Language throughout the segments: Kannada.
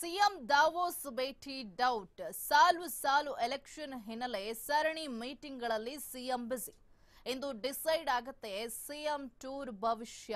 ಸಿಎಂ ದಾವೋಸ್ ಭೇಟಿ ಡೌಟ್ ಸಾಲು ಸಾಲು ಎಲೆಕ್ಷನ್ ಹಿನ್ನೆಲೆ ಸರಣಿ ಮೀಟಿಂಗ್ಗಳಲ್ಲಿ ಸಿಎಂ ಬ್ಯುಸಿ ಇಂದು ಡಿಸೈಡ್ ಆಗತ್ತೆ ಸಿಎಂ ಟೂರ್ ಭವಿಷ್ಯ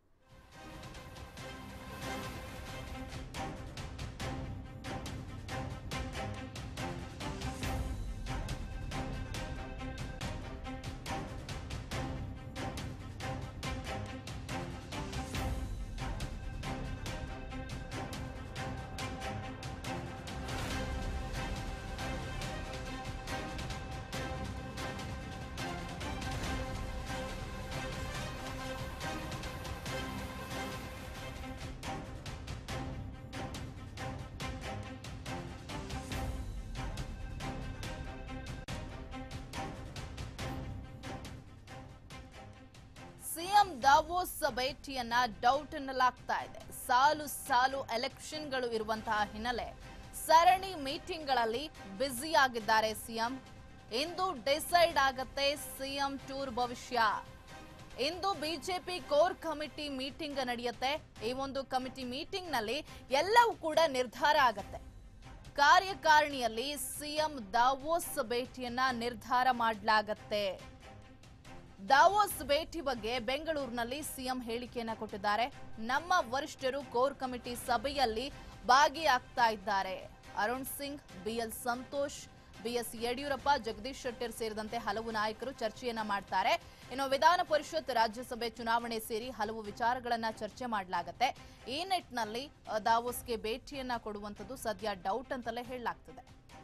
ಸಿಎಂ ದಾವೋಸ್ ಭೇಟಿಯನ್ನ ಡೌಟ್ ಎನ್ನಲಾಗ್ತಾ ಇದೆ ಸಾಲು ಸಾಲು ಎಲೆಕ್ಷನ್ಗಳು ಇರುವಂತಹ ಹಿನ್ನೆಲೆ ಸರಣಿ ಮೀಟಿಂಗ್ಗಳಲ್ಲಿ ಬ್ಯುಸಿ ಆಗಿದ್ದಾರೆ ಸಿಎಂ ಇಂದು ಡಿಸೈಡ್ ಆಗತ್ತೆ ಸಿಎಂ ಟೂರ್ ಭವಿಷ್ಯ ಇಂದು ಬಿಜೆಪಿ ಕೋರ್ ಕಮಿಟಿ ಮೀಟಿಂಗ್ ನಡೆಯುತ್ತೆ ಈ ಒಂದು ಕಮಿಟಿ ಮೀಟಿಂಗ್ ನಲ್ಲಿ ಎಲ್ಲವೂ ಕೂಡ ನಿರ್ಧಾರ ಆಗತ್ತೆ ಕಾರ್ಯಕಾರಿಣಿಯಲ್ಲಿ ಸಿಎಂ ದಾವೋಸ್ ಭೇಟಿಯನ್ನ ನಿರ್ಧಾರ ಮಾಡಲಾಗತ್ತೆ ದಾವೋಸ್ ಭೇಟಿ ಬಗ್ಗೆ ಬೆಂಗಳೂರಿನಲ್ಲಿ ಸಿಎಂ ಹೇಳಿಕೆಯನ್ನ ಕೊಟ್ಟಿದ್ದಾರೆ ನಮ್ಮ ವರಿಷ್ಠರು ಕೋರ್ ಕಮಿಟಿ ಸಭೆಯಲ್ಲಿ ಭಾಗಿಯಾಗ್ತಾ ಇದ್ದಾರೆ ಅರುಣ್ ಸಿಂಗ್ ಬಿಎಲ್ ಸಂತೋಷ್ ಬಿಎಸ್ ಯಡಿಯೂರಪ್ಪ ಜಗದೀಶ್ ಶೆಟ್ಟರ್ ಸೇರಿದಂತೆ ಹಲವು ನಾಯಕರು ಚರ್ಚೆಯನ್ನ ಮಾಡ್ತಾರೆ ಇನ್ನು ವಿಧಾನ ಪರಿಷತ್ ರಾಜ್ಯಸಭೆ ಚುನಾವಣೆ ಸೇರಿ ಹಲವು ವಿಚಾರಗಳನ್ನ ಚರ್ಚೆ ಮಾಡಲಾಗತ್ತೆ ಈ ನಿಟ್ಟಿನಲ್ಲಿ ಅ, ದಾವೋಸ್ಗೆ ಭೇಟಿಯನ್ನ ಕೊಡುವಂಥದ್ದು ಸದ್ಯ ಡೌಟ್ ಅಂತಲೇ ಹೇಳಲಾಗ್ತದೆ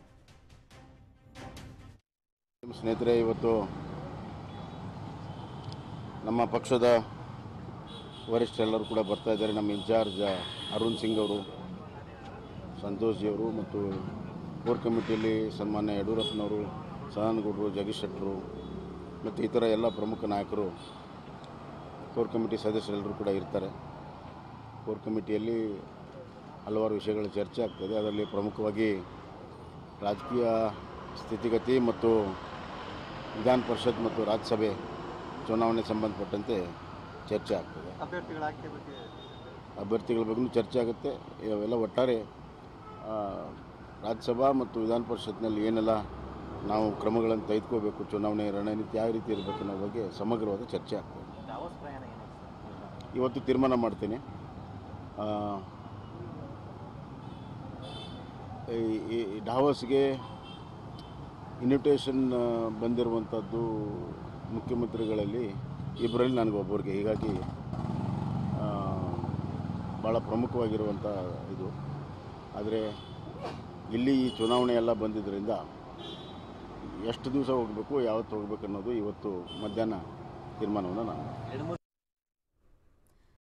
ಸ್ನೇಹಿತರೆ ಇವತ್ತು ನಮ್ಮ ಪಕ್ಷದ ವರಿಷ್ಠರೆಲ್ಲರೂ ಕೂಡ ಬರ್ತಾ ಇದ್ದಾರೆ ನಮ್ಮ ಇನ್ಚಾರ್ಜ್ ಅರುಣ್ ಸಿಂಗ್ ಅವರು ಸಂತೋಷ್ ಜಿ ಅವರು ಮತ್ತು ಕೋರ್ ಕಮಿಟಿಯಲ್ಲಿ ಸನ್ಮಾನ್ಯ ಯಡಿಯೂರಪ್ಪನವರು ಸದಾನಗೌಡರು ಜಗದೀಶ್ ಶೆಟ್ಟರು ಮತ್ತು ಇತರ ಎಲ್ಲ ಪ್ರಮುಖ ನಾಯಕರು ಕೋರ್ ಕಮಿಟಿ ಸದಸ್ಯರೆಲ್ಲರೂ ಕೂಡ ಇರ್ತಾರೆ ಕೋರ್ ಕಮಿಟಿಯಲ್ಲಿ ಹಲವಾರು ವಿಷಯಗಳ ಚರ್ಚೆ ಆಗ್ತದೆ ಅದರಲ್ಲಿ ಪ್ರಮುಖವಾಗಿ ರಾಜಕೀಯ ಸ್ಥಿತಿಗತಿ ಮತ್ತು ವಿಧಾನ ಪರಿಷತ್ ಮತ್ತು ರಾಜ್ಯಸಭೆ ಚುನಾವಣೆ ಸಂಬಂಧಪಟ್ಟಂತೆ ಚರ್ಚೆ ಆಗ್ತದೆ ಅಭ್ಯರ್ಥಿಗಳ ಆಯ್ಕೆ ಬಗ್ಗೆ ಅಭ್ಯರ್ಥಿಗಳ ಬಗ್ಗೆಯೂ ಚರ್ಚೆ ಆಗುತ್ತೆ ಇವೆಲ್ಲ ಒಟ್ಟಾರೆ ಆ, ರಾಜ್ಯಸಭಾ ಮತ್ತು ವಿಧಾನ ಪರಿಷತ್ನಲ್ಲಿ ಏನೆಲ್ಲ ನಾವು ಕ್ರಮಗಳನ್ನು ತೆಗೆದುಕೋಬೇಕು ಚುನಾವಣೆ ರಣನೀತಿ ಯಾವ ರೀತಿ ಇರಬೇಕು ಅನ್ನೋ ಬಗ್ಗೆ ಸಮಗ್ರವಾದ ಚರ್ಚೆ ಆಗ್ತದೆ ದಾವೋಸ್ ಪ್ರಯಾಣ ಏನಾಯ್ತು ಇವತ್ತು ತೀರ್ಮಾನ ಮಾಡ್ತೀನಿ ಆ, ಈ- ಈ ಈ ಡಾವಸ್ಗೆ ಇನ್ವಿಟೇಷನ್ ಬಂದಿರುವಂಥದ್ದು ಮುಖ್ಯಮಂತ್ರಿಗಳಲ್ಲಿ ಇಬ್ಬರಲ್ಲಿ ನನಗೊಬ್ಬರಿಗೆ ಹೀಗಾಗಿ ಆ, ಭಾಳ ಪ್ರಮುಖವಾಗಿರುವಂಥ ಇದು ಆದರೆ ಇಲ್ಲಿ ಈ ಚುನಾವಣೆ ಎಲ್ಲ ಬಂದಿದ್ದರಿಂದ ಎಷ್ಟು ದಿವಸ ಹೋಗಬೇಕು ಯಾವತ್ತು ಹೋಗಬೇಕು ಅನ್ನೋದು ಇವತ್ತು ಮಧ್ಯಾಹ್ನ ತೀರ್ಮಾನವನ್ನು ನಾನು ಎರಡು ಮೂರು